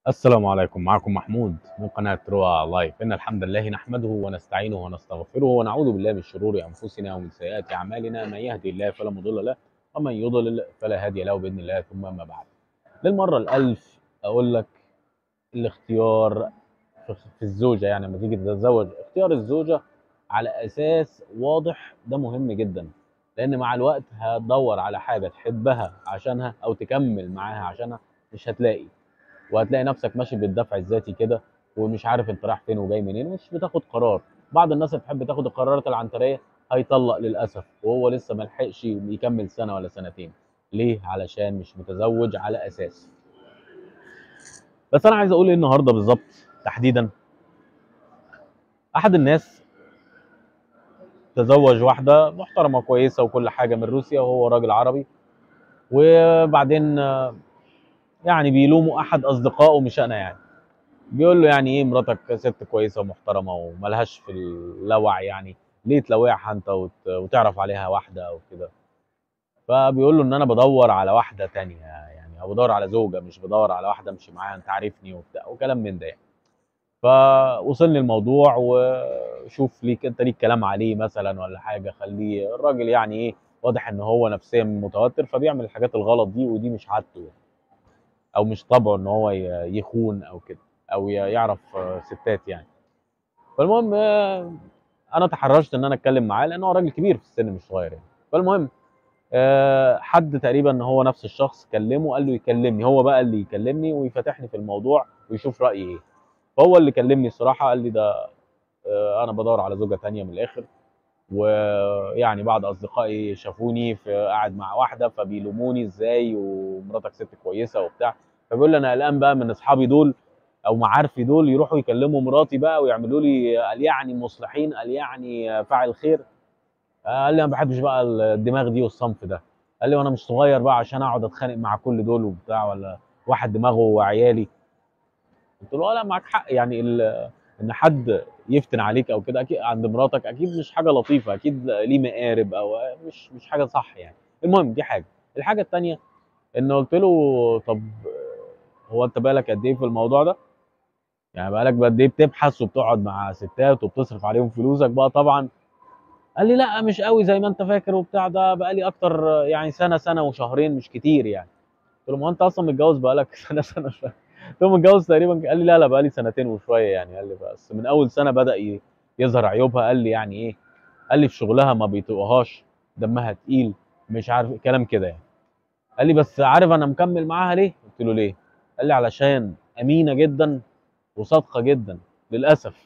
السلام عليكم معكم محمود من قناة روى لايف إن الحمد لله نحمده ونستعينه ونستغفره ونعوذ بالله من شرور أنفسنا ومن سيئات أعمالنا من يهدي الله فلا مضل له ومن يضلل فلا هادي له بإذن الله ثم ما بعد للمرة الألف أقول لك الاختيار في في الزوجة يعني لما تيجي تتزوج اختيار الزوجة على أساس واضح ده مهم جدا لأن مع الوقت هتدور على حاجة تحبها عشانها أو تكمل معاها عشانها مش هتلاقي وهتلاقي نفسك ماشي بالدفع الذاتي كده ومش عارف انت رايح فين وجاي منين ومش بتاخد قرار بعض الناس اللي بتحب تاخد القرارات العنتريه هيطلق للاسف وهو لسه ما لحقش يكمل سنه ولا سنتين ليه علشان مش متزوج على اساس بس انا عايز اقول ايه النهارده بالظبط تحديدا احد الناس تزوج واحده محترمه كويسه وكل حاجه من روسيا وهو راجل عربي وبعدين آه، يعني بيلوموا احد اصدقائه مش انا يعني بيقول له يعني ايه مراتك ست كويسه ومحترمه وملهاش في اللوع يعني ليه تلوعها انت وت... وتعرف عليها واحده او كده فبيقول له ان انا بدور على واحده تانية يعني او بدور على زوجه مش بدور على واحده امشي معاها انت عارفني وبتاع وكلام من ده يعني فوصلني الموضوع وشوف ليك انت ليك كلام عليه مثلا ولا حاجه خليه الراجل يعني ايه واضح ان هو نفسيا متوتر فبيعمل الحاجات الغلط دي ودي مش عادته يعني. او مش طبعه ان هو ي- يخون او كده او ي- يعرف آه، ستات يعني فالمهم آه، انا تحرجت ان انا اتكلم معاه لان هو راجل كبير في السن مش صغير يعني فالمهم آه، حد تقريبا هو نفس الشخص كلمه قال له يكلمني هو بقى اللي يكلمني ويفتحني في الموضوع ويشوف رايي ايه فهو اللي كلمني الصراحه قال لي ده آه، انا بدور على زوجه تانية من الاخر ويعني بعض اصدقائي شافوني في قاعد مع واحده فبيلوموني ازاي ومراتك ست كويسه وبتاع فبيقول لي انا قلقان بقى من اصحابي دول او معارفي دول يروحوا يكلموا مراتي بقى ويعملوا لي قال يعني مصلحين قال يعني فاعل خير قال لي انا ما بحبش بقى الدماغ دي والصنف ده قال لي وانا مش صغير بقى عشان اقعد اتخانق مع كل دول وبتاع ولا واحد دماغه وعيالي قلت له آه لا معاك حق يعني ال- ان حد يفتن عليك او كده اكيد عند مراتك اكيد مش حاجه لطيفه اكيد ليه مقارب او مش مش حاجه صح يعني المهم دي حاجه الحاجه التانيه ان قلت له طب هو انت بالك قد ايه في الموضوع ده يعني بالك قد ايه بتبحث وبتقعد مع ستات وبتصرف عليهم فلوسك بقى طبعا قال لي لا مش قوي زي ما انت فاكر وبتاع ده بقى لي اكتر يعني سنه سنه وشهرين مش كتير يعني قلت له ما هو انت اصلا متجوز بقالك سنه سنه شويه قلت له متجوز تقريبا قال لي لا لا بقالي سنتين وشويه يعني قال لي بس من اول سنه بدا ي- يظهر عيوبها قال لي يعني ايه قال لي في شغلها ما بيطيقوهاش دمها تقيل مش عارف كلام كده يعني قال لي بس عارف انا مكمل معاها ليه قلت له ليه قال لي علشان امينه جدا وصادقه جدا للاسف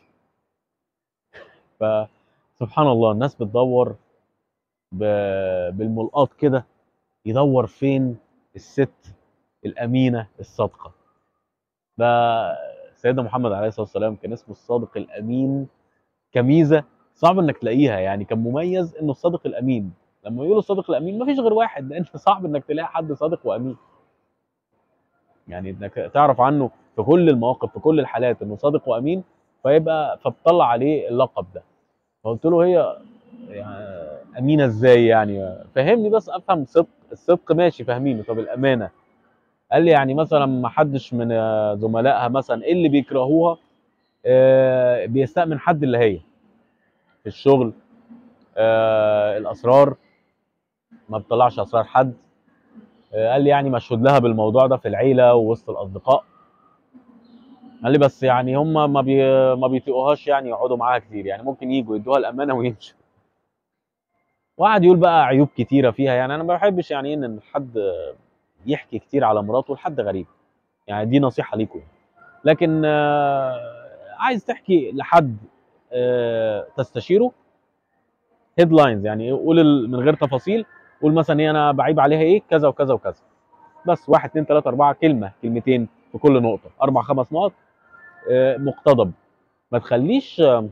فسبحان الله الناس بتدور ب- بالملقاط كده يدور فين الست الامينه الصادقه ده سيدنا محمد عليه الصلاه والسلام كان اسمه الصادق الامين كميزه صعب انك تلاقيها يعني كان مميز انه الصادق الامين لما يقولوا الصادق الامين مفيش غير واحد لان صعب انك تلاقي حد صادق وامين يعني انك تعرف عنه في كل المواقف في كل الحالات انه صادق وامين فيبقى فبتطلع عليه اللقب ده فقلت له هي يعني امينه ازاي يعني فهمني بس افهم صدق الصدق ماشي فاهمينه طب الامانه قال لي يعني مثلا ما حدش من آه، زملائها مثلا إيه اللي بيكرهوها آه، بيستأمن حد اللي هي في الشغل آه، الاسرار ما بتطلعش اسرار حد آه، قال لي يعني مشهود لها بالموضوع ده في العيله ووسط الاصدقاء قال لي بس يعني هم ما بي ما بيطيقوهاش يعني يقعدوا معاها كتير يعني ممكن يجوا يدوها الامانه ويمشوا وقعد يقول بقى عيوب كتيره فيها يعني انا ما بحبش يعني إيه ان حد يحكي كتير على مراته لحد غريب يعني دي نصيحه ليكم لكن آه، عايز تحكي لحد آه، تستشيره هيدلاينز يعني قول ال- من غير تفاصيل قول مثلا ايه انا بعيب عليها ايه كذا وكذا وكذا بس واحد اتنين تلاته اربعه كلمه كلمتين في كل نقطه اربع خمس نقط آه، مقتضب ما تخليش آه،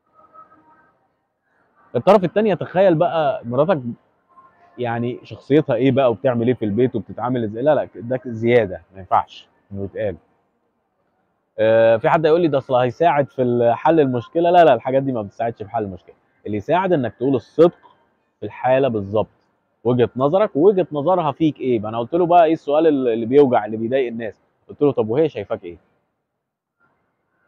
الطرف التاني يتخيل بقى مراتك يعني شخصيتها ايه بقى وبتعمل ايه في البيت وبتتعامل ازاي لا لا ده زياده ما ينفعش انه يتقال آه، في حد يقول لي ده اصل هيساعد في حل المشكله لا لا الحاجات دي ما بتساعدش في حل المشكله اللي يساعد انك تقول الصدق في الحاله بالظبط وجهه نظرك ووجهه نظرها فيك ايه ما انا قلت له بقى ايه السؤال اللي اللي بيوجع اللي بيضايق الناس قلت له طب وهي شايفاك ايه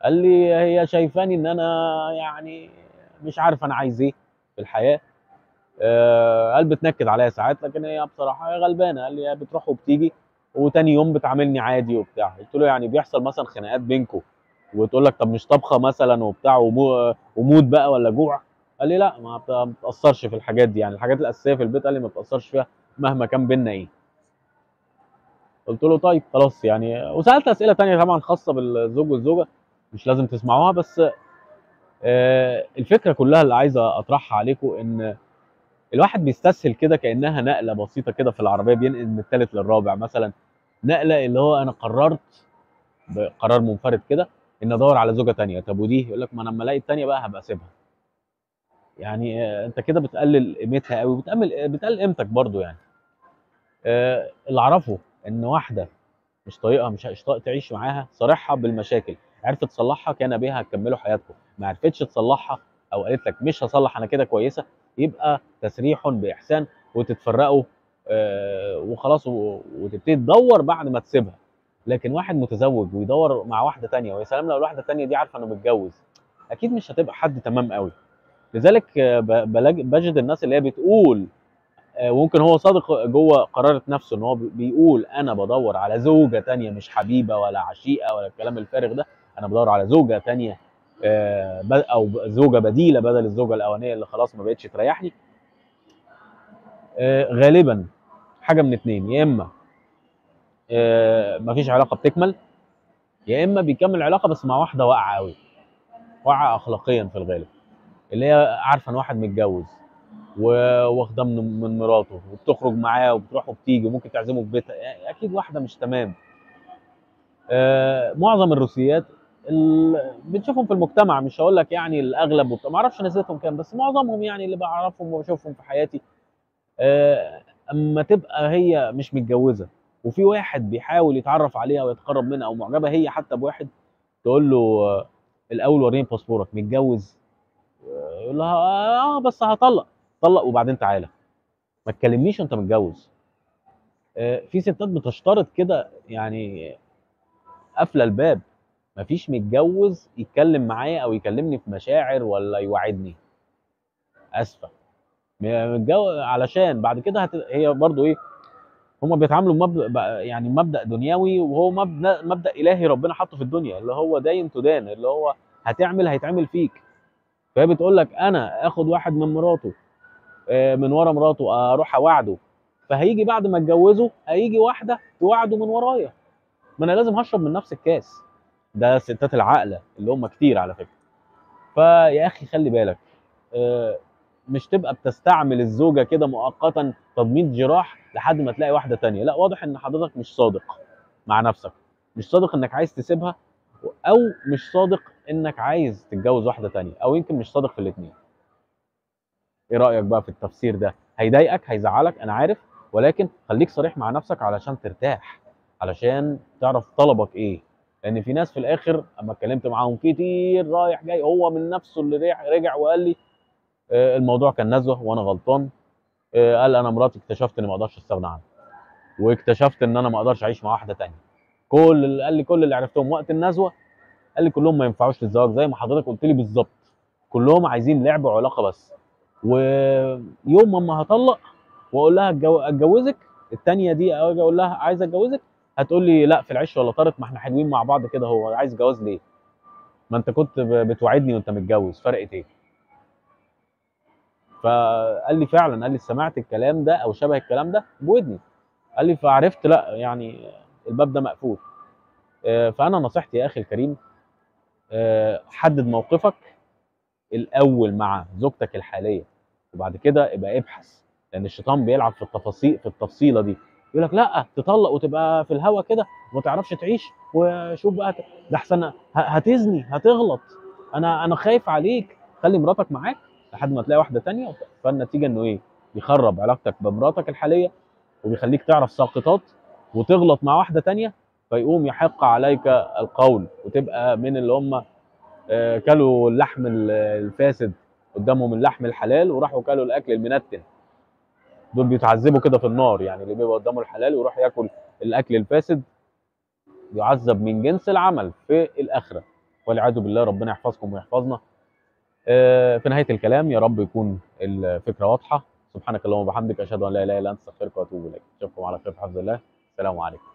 قال لي هي شايفاني ان انا يعني مش عارف انا عايز ايه في الحياه آه، قال بتنكد عليا ساعات لكن هي بصراحه هي غلبانه قال لي هي بتروح وبتيجي وتاني يوم بتعاملني عادي وبتاع قلت له يعني بيحصل مثلا خناقات بينكم وتقول لك طب مش طبخه مثلا وبتاع ومو- وموت بقى ولا جوع قال لي لا ما بت- ما بتاثرش في الحاجات دي يعني الحاجات الاساسيه في البيت قال لي ما بتاثرش فيها مهما كان بينا ايه قلت له طيب خلاص يعني وسالت اسئله تانية طبعا خاصه بالزوج والزوجه مش لازم تسمعوها بس آه، الفكره كلها اللي عايز اطرحها عليكم ان الواحد بيستسهل كده كانها نقله بسيطه كده في العربيه بينقل من الثالث للرابع مثلا نقله اللي هو انا قررت بقرار منفرد كده ان ادور على زوجه تانية طب ودي يقول لك ما انا لما الاقي التانية بقى هبقى اسيبها يعني آه، انت كده بتقلل قيمتها قوي بتقلل بتقلل قيمتك برضو يعني آه، اللي اعرفه ان واحده مش طايقها مش مش طايق تعيش معاها صارحها بالمشاكل عرفت تصلحها كان بيها هتكملوا حياتكم ما عرفتش تصلحها او قالت لك مش هصلح انا كده كويسه يبقى تسريح باحسان وتتفرقوا آه، وخلاص و- وتبتدي تدور بعد ما تسيبها لكن واحد متزوج ويدور مع واحده تانية ويا سلام لو الواحده التانية دي عارفه انه متجوز اكيد مش هتبقى حد تمام قوي لذلك آه، ب- بلاج- بجد الناس اللي هي بتقول آه، وممكن هو صادق جوه قرارة نفسه ان هو بي- بيقول انا بدور على زوجه تانية مش حبيبه ولا عشيقه ولا الكلام الفارغ ده انا بدور على زوجه تانية آه، ب- او ب- زوجه بديله بدل الزوجه الاولانيه اللي خلاص ما بقتش تريحني آه، غالبا حاجه من اتنين يا اما آه، مفيش علاقه بتكمل يا اما بيكمل علاقه بس مع واحده واقعه قوي واقعه اخلاقيا في الغالب اللي هي عارفه ان واحد متجوز و- واخده من من مراته وبتخرج معاه وبتروح وبتيجي وممكن تعزمه في بيتها يعني اكيد واحده مش تمام آه، معظم الروسيات ال... بنشوفهم في المجتمع مش هقول لك يعني الاغلب وبتاع ما اعرفش نسبتهم كام بس معظمهم يعني اللي بعرفهم وبشوفهم في حياتي آه، اما تبقى هي مش متجوزه وفي واحد بيحاول يتعرف عليها ويتقرب منها او معجبه هي حتى بواحد تقول له آه، الاول وريني باسبورك متجوز آه، يقول لها اه بس هطلق طلق وبعدين تعالى ما تكلمنيش وانت متجوز آه، في ستات بتشترط كده يعني قافله الباب مفيش متجوز يتكلم معايا او يكلمني في مشاعر ولا يوعدني اسفه م- متجوز علشان بعد كده هت... هي برضو ايه هما بيتعاملوا بمبدا بقى- يعني مبدا دنيوي وهو مبدا مبدا الهي ربنا حاطه في الدنيا اللي هو داين تدان اللي هو هتعمل هيتعمل فيك فهي بتقول لك انا اخد واحد من مراته آه، من ورا مراته اروح اوعده فهيجي بعد ما اتجوزه هيجي واحده توعده من ورايا ما انا لازم هشرب من نفس الكاس ده ستات العاقله اللي هم كتير على فكره فيا اخي خلي بالك آه، مش تبقى بتستعمل الزوجه كده مؤقتا تضميد جراح لحد ما تلاقي واحده تانية لا واضح ان حضرتك مش صادق مع نفسك مش صادق انك عايز تسيبها او مش صادق انك عايز تتجوز واحده تانية او يمكن مش صادق في الاثنين ايه رايك بقى في التفسير ده هيضايقك هيزعلك انا عارف ولكن خليك صريح مع نفسك علشان ترتاح علشان تعرف طلبك ايه لان في ناس في الاخر اما اتكلمت معاهم كتير رايح جاي هو من نفسه اللي رجع, رجع وقال لي آه، الموضوع كان نزوه وانا غلطان آه، قال انا مراتي اكتشفت اني ما اقدرش استغنى عنها واكتشفت ان انا ما اقدرش اعيش مع واحده تانية كل اللي قال لي كل اللي عرفتهم وقت النزوه قال لي كلهم ما ينفعوش للزواج زي ما حضرتك قلت لي بالظبط كلهم عايزين لعب وعلاقه بس ويوم ما هطلق واقول لها أتجو- اتجوزك التانية دي اجي اقول لها عايز اتجوزك هتقول لي لا في العش ولا طارت ما احنا حلوين مع بعض كده هو عايز جواز ليه؟ ما انت كنت ب- بتوعدني وانت متجوز فرقت ايه؟ فقال لي فعلا قال لي سمعت الكلام ده او شبه الكلام ده بودني قال لي فعرفت لا يعني الباب ده مقفول آه، فانا نصيحتي يا اخي الكريم آه، حدد موقفك الاول مع زوجتك الحاليه وبعد كده ابقى ابحث لان الشيطان بيلعب في التفاصيل في التفصيله دي يقول لك لا تطلق وتبقى في الهوا كده وما تعرفش تعيش وشوف بقى ت- ده احسن ه- هتزني هتغلط انا انا خايف عليك خلي مراتك معاك لحد ما تلاقي واحده تانية فالنتيجه انه ايه بيخرب علاقتك بمراتك الحاليه وبيخليك تعرف ساقطات وتغلط مع واحده تانية فيقوم يحق عليك القول وتبقى من اللي هم آه، كلوا اللحم ال- الفاسد قدامهم اللحم الحلال وراحوا كلوا الاكل المنتن دول بيتعذبوا كده في النار يعني اللي بيبقى قدامه الحلال ويروح ياكل الاكل الفاسد يعذب من جنس العمل في الاخره والعياذ بالله ربنا يحفظكم ويحفظنا آه، في نهايه الكلام يا رب يكون الفكره واضحه سبحانك اللهم وبحمدك اشهد ان لا اله الا انت استغفرك واتوب اليك اشوفكم على خير في حفظ الله السلام عليكم